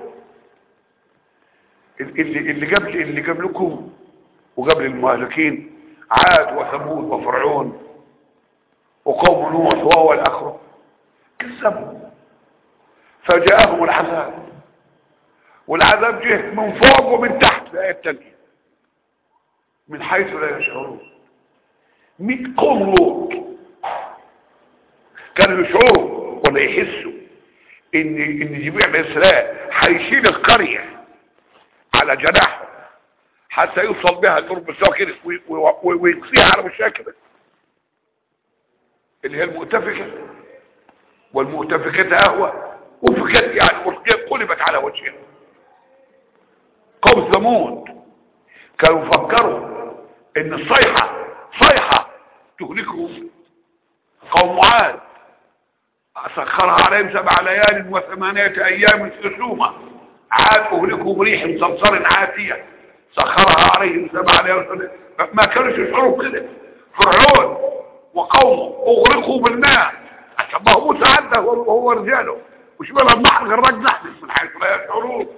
اللي اللي قبل اللي قبلكم وقبل المهلكين عاد وثمود وفرعون وقوم نوح وهو الاخر كذبوا فجاءهم العذاب والعذاب جه من فوق ومن تحت في الايه الثانيه من حيث لا يشعرون مئة قوم لوط كانوا يشعروا ولا يحسوا ان ان جبريل عليه السلام هيشيل القريه على جناحه حتى يوصل بها القرب السوا كده وي- وي- وي- ويقصيها على وشها كده اللي هي المؤتفكه والمؤتفكه اهوى وفكت يعني قلبت على وجهها قوم ثمود كانوا فكروا ان الصيحه صيحه تهلكهم قوم عاد سخرها عليهم سبع ليال وثمانية أيام حسوما عاد أهلكهم ريح صرصر عاتية سخرها عليهم سبع ليال ما كانوش يشعروا كده فرعون وقومه أغرقوا بالماء عشان ما هو موسى عدى هو هو رجاله وش بلا البحر غرق نحن من حيث لا يشعرون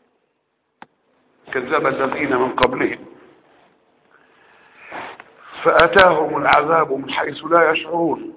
كذب الذين من قبلهم فأتاهم العذاب من حيث لا يشعرون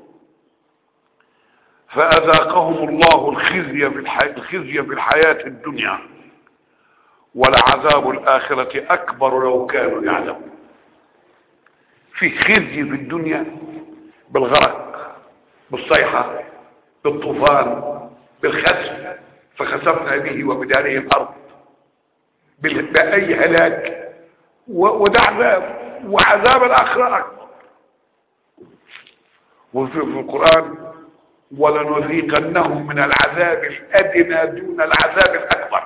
فأذاقهم الله الخزي في الحياة, الخزي في الحياة الدنيا ولعذاب الآخرة أكبر لو كانوا يعلمون في خزي في الدنيا بالغرق بالصيحة بالطوفان بالخسف فخسفنا به وبداره الأرض بال- بأي هلاك و- وده عذاب وعذاب الآخرة أكبر وفي في القرآن ولنذيقنهم من العذاب الأدنى دون العذاب الأكبر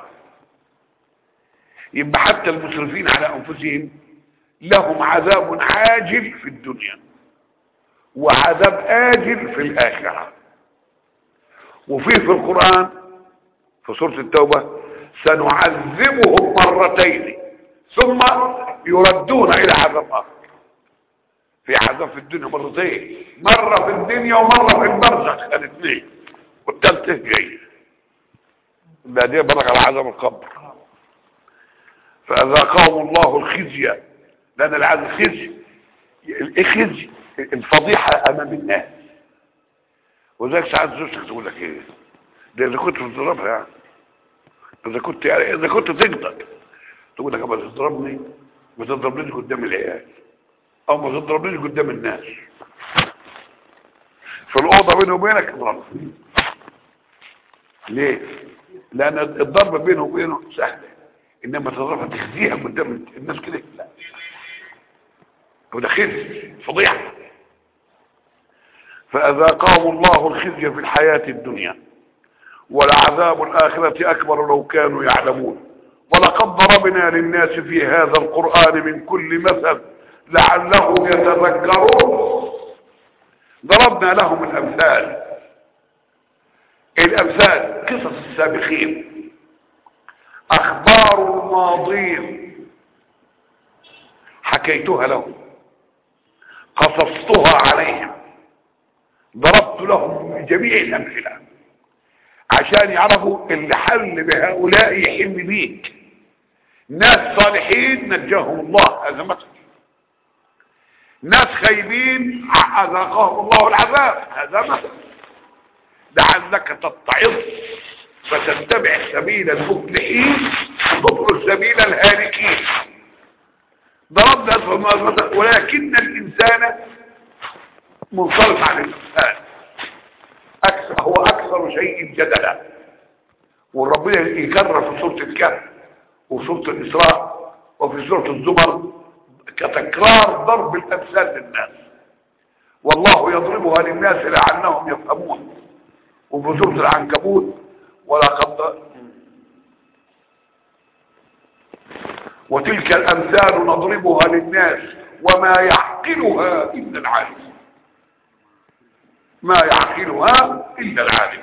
يبقى حتى المسرفين على أنفسهم لهم عذاب عاجل في الدنيا وعذاب آجل في الآخرة وفيه في القرآن في سورة التوبة سنعذبهم مرتين ثم يردون إلى عذاب آخر في عذاب في الدنيا مرتين مرة في الدنيا ومرة في البرزخ الاثنين والثالثة جاي بعدين بلغ على عذاب القبر فأذاقهم الله الخزي لأن العذاب الخزي الخزي الفضيحة أمام الناس وذلك ساعات زوجتك تقول لك ايه ده اذا كنت بتضربها يعني اذا كنت يعني اذا كنت تقدر تقول لك اما تضربني ما تضربنيش قدام العيال او ما تضربنيش قدام الناس في الاوضه بيني وبينك اضربني ليه لان الضرب بينه وبينه سهله انما تضربها تخزيها قدام الناس كده لا وده خزي فضيحة فأذاقهم الله الخزي في الحياة الدنيا ولعذاب الآخرة أكبر لو كانوا يعلمون ولقد ضربنا للناس في هذا القرآن من كل مثل لعلهم يتذكرون ضربنا لهم الأمثال الأمثال قصص السابقين أخبار الماضين حكيتها لهم قصصتها عليهم ضربت لهم جميع الأمثلة عشان يعرفوا اللي حل بهؤلاء يحل بيك ناس صالحين نجاهم الله هذا مثل ناس خايبين أذاقهم الله العذاب هذا مثل لعلك تتعظ فتتبع سبيل المفلحين وتطرق سبيل الهالكين ضربنا مثل ولكن الإنسان منصرف عن الإنسان أكثر هو أكثر شيء جدلا وربنا يكرر في سورة الكهف وسورة الإسراء وفي سورة الزمر كتكرار ضرب الأمثال للناس والله يضربها للناس لعلهم يفهمون وفي سورة العنكبوت ولقد وتلك الأمثال نضربها للناس وما يعقلها إلا العالم ما يعقلها إلا العالم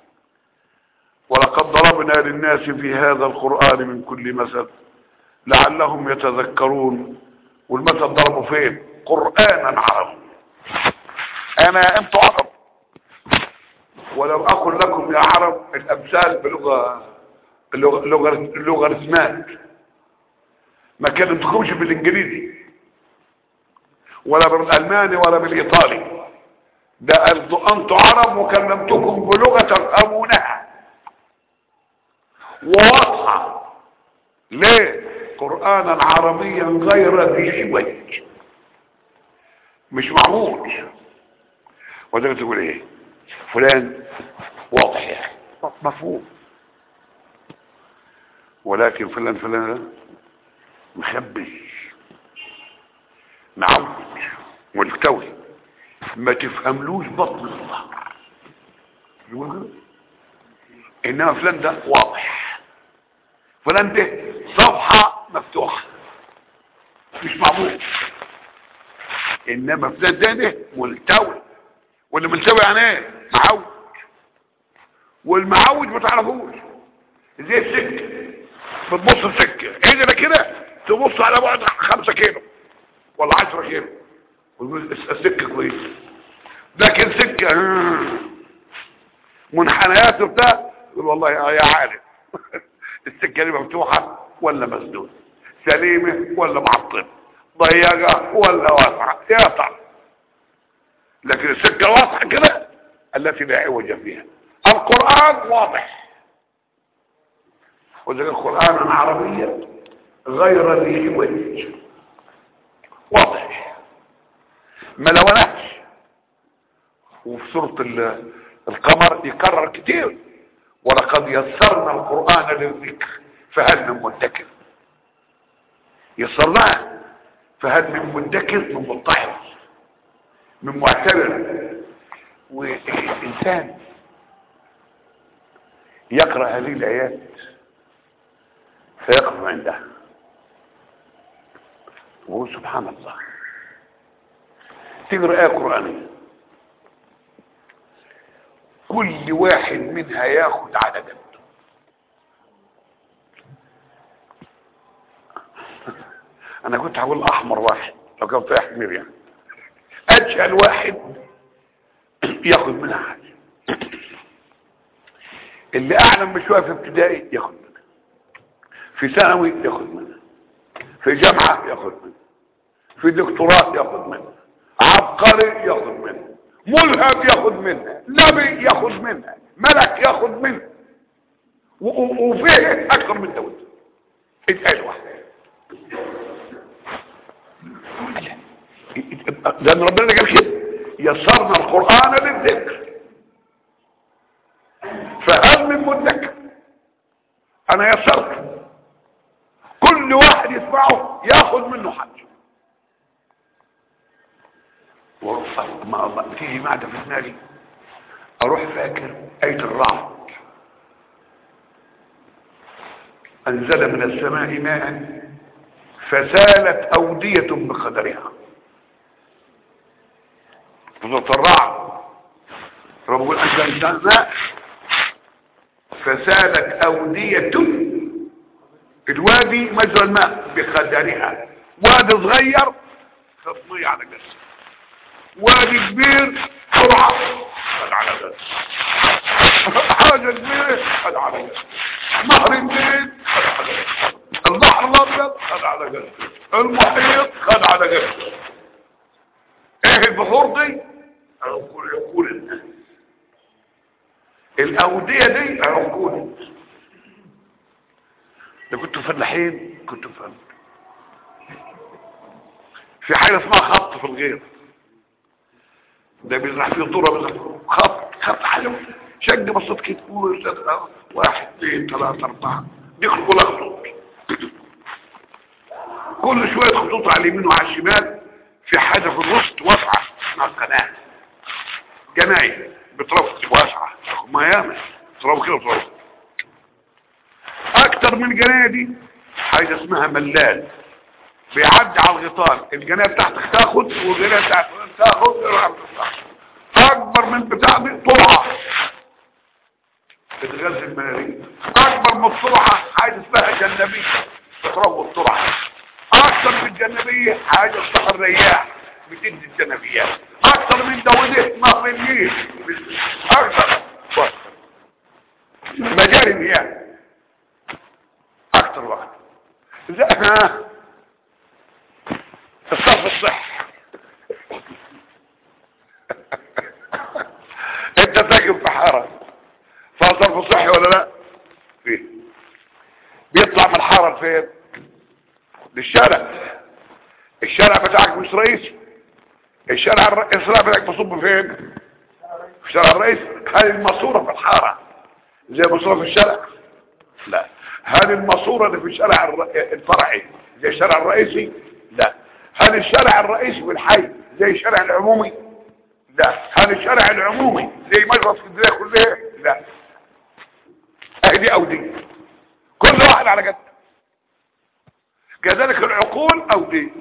ولقد ضربنا للناس في هذا القرآن من كل مثل لعلهم يتذكرون والمثل ضربوا فين قرآنا عربي أنا أنت عرب ولم أقل لكم يا عرب الأمثال بلغة اللغة اللغة اللغة رسمات ما كلمتكمش بالإنجليزي ولا بالألماني ولا بالإيطالي ده أنتوا عرب وكلمتكم بلغة تفهمونها وواضحة ليه قرآنا عربيا غير ذي عوج مش معمول وده تقول ايه فلان واضح يعني مفهوم ولكن فلان فلان ده مخبي معوج ملتوي ما تفهملوش بطن الظهر يقول كده انما فلان ده واضح فلان ده صفحة مفتوحة مش معمول انما فلان ده ده ملتوي واللي ملتوي يعني ايه معوج والمعوج ما تعرفوش زي السكه بتبص السكه ايه ده كده تبص على بعد خمسة كيلو ولا عشرة كيلو ويقول السكه كويس لكن سكه منحنيات وبتاع يقول والله يا عالم السكه دي مفتوحه ولا مسدوده سليمه ولا معطله ضيقه ولا واسعه يا ترى لكن السكه واضحه كده التي لا عوج فيها القران واضح وذلك القران عربيا غير ذي عوج واضح ما لونهش وفي سوره القمر يكرر كتير ولقد يسرنا القرآن للذكر فهل من مدكر يسرناه فهل من مدكر من متعظ من معتبر والإنسان يقرأ هذه الآيات فيقف عندها وهو سبحان الله تقرأ آية قرآنية كل واحد منها ياخد على جنبه انا كنت هقول احمر واحد لو كان في حمير يعني اجهل واحد ياخد منها حاجه اللي اعلم بشويه في ابتدائي ياخد منها في ثانوي ياخد منها في جامعه ياخد منها في دكتوراه ياخد منها عبقري ياخد منها ملهم ياخد منها نبي ياخد منها ملك ياخد منها وفيه اكثر من دول اتقال واحد لان ربنا قال كده يسرنا القرآن للذكر فهل من مدكر انا يسرت كل واحد يسمعه ياخد منه حاجه واروح ما ما تيجي معدة في دماغي اروح فاكر آية الرعد انزل من السماء ماء فسالت اودية بقدرها سورة الرعد رب يقول انزل من السماء فسالت اودية الوادي مجرى الماء بقدرها وادي صغير تطمي على جسد وادي كبير سرعة خد على جسد حاجة كبيرة خد على جسد نهر النيل خد على جسد البحر الابيض خد على جسد المحيط خد على جسد ايه البحور دي عقول عقول الناس الاودية دي عقول الناس ده كنتوا فلاحين كنتوا فلاحين في حاجة اسمها خط في الغير ده بيزرع فيه ذرة بيزرع فيه خط خط حلو شق بسيط كده قول واحد اثنين ثلاثة أربعة دي كلها خطوط كل شوية خطوط على اليمين وعلى الشمال في حاجة في الوسط واسعة اسمها قناة جناين بترفق واسعة ما ياما ترفق كده وترفق اكتر من الجناية دي حاجة اسمها ملال بيعدي على الغيطان الجناية بتاعتك تاخد والجناية بتاعتك تاخد اكبر من بتاع دي طلعة بتغذي المنارين اكبر من الطلعة حاجة اسمها جنبية بتروج الطلعة اكتر من الجنبية حاجة اسمها الرياح بتدي الجنبيات اكتر من دولة نهر النيل اكتر مجاري المياه اكتر واحد زي ها الصرف الصحي انت ساكن في حارة فيها صرف صحي ولا لا فيه بيطلع من الحارة لفين للشارع الشارع بتاعك مش رئيسي الشارع الرئيسي بتاعك بصب فين في الشارع الرئيسي هل الماسورة في الحارة زي الماسورة في الشارع لا هل الماسورة اللي في الشارع الر- الفرعي زي الشارع الرئيسي لا هل الشارع الرئيسي في الحي زي الشارع العمومي لا هل الشارع العمومي زي مجرى اسكندريه كلها لا اهي دي او دي كل واحد على جد كذلك العقول او دي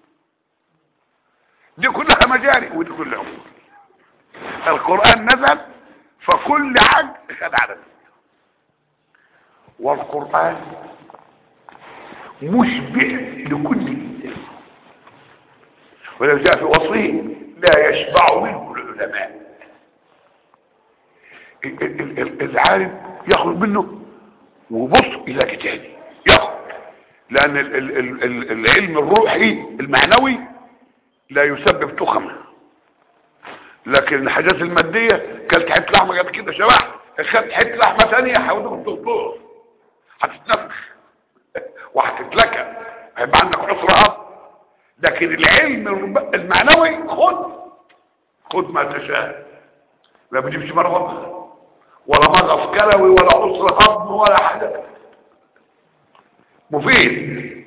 دي كلها مجاري ودي كلها عقول القرآن نزل فكل عقل خد على ذلك والقرآن مشبع لكل إنسان ولو جاء في وصفه لا يشبع منه العلماء ال- ال- ال- العالم يخرج منه وبص إلى كتابه يخرج لأن ال- ال- ال- ال- العلم الروحي المعنوي لا يسبب تخمة لكن الحاجات المادية كلت حتة لحمة قد كده شبح خدت حتة لحمة تانية حاولت الدكتور هتتنفخ وهتتلكى هيبقى عندك عسر هضم لكن العلم الرب- المعنوي خد خد ما تشاء لا بتجيبش مرض ولا مغص كلوي ولا عسر هضم ولا حاجة مفيد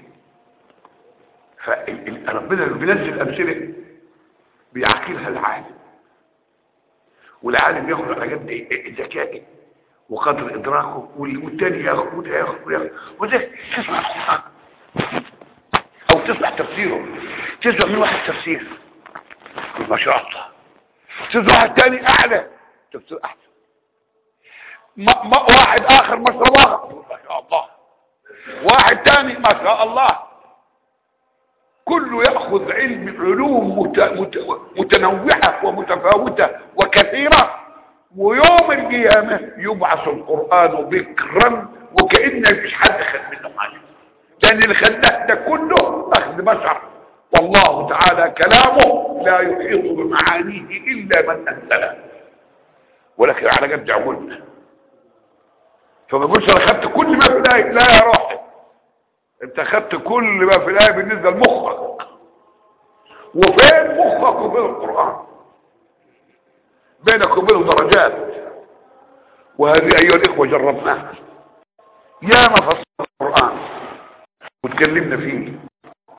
فربنا اللي بينزل امثله بيعقلها العالم والعالم ياخد على قد ذكائه وقدر ادراكه وال- والتاني ياخد وده ياخد وده ياخد وده تسمع القران او تسمع تفسيره تسمع من واحد تفسير ما شاء الله تسمع واحد تاني اعلى تفسير احسن ما ما واحد اخر مشرب اخر ما شاء الله واحد تاني ما شاء الله كله يأخذ علم علوم مت... مت... متنوعة ومتفاوتة وكثيرة ويوم القيامة يبعث القرآن بكرا وكأن مفيش حد خد منه حاجة لأن اللي خده ده كله أخذ بشر والله تعالى كلامه لا يحيط بمعانيه إلا من أنزله ولكن على قد عقولنا فما تقولش انا خدت كل ما في الآية لا يا روحي انت خدت كل ما في الآية بالنسبة لمخك وفين مخك وفين القرآن بينك وبينه درجات وهذه أيها الإخوة جربناها يا ما فصل القرآن وتكلمنا فيه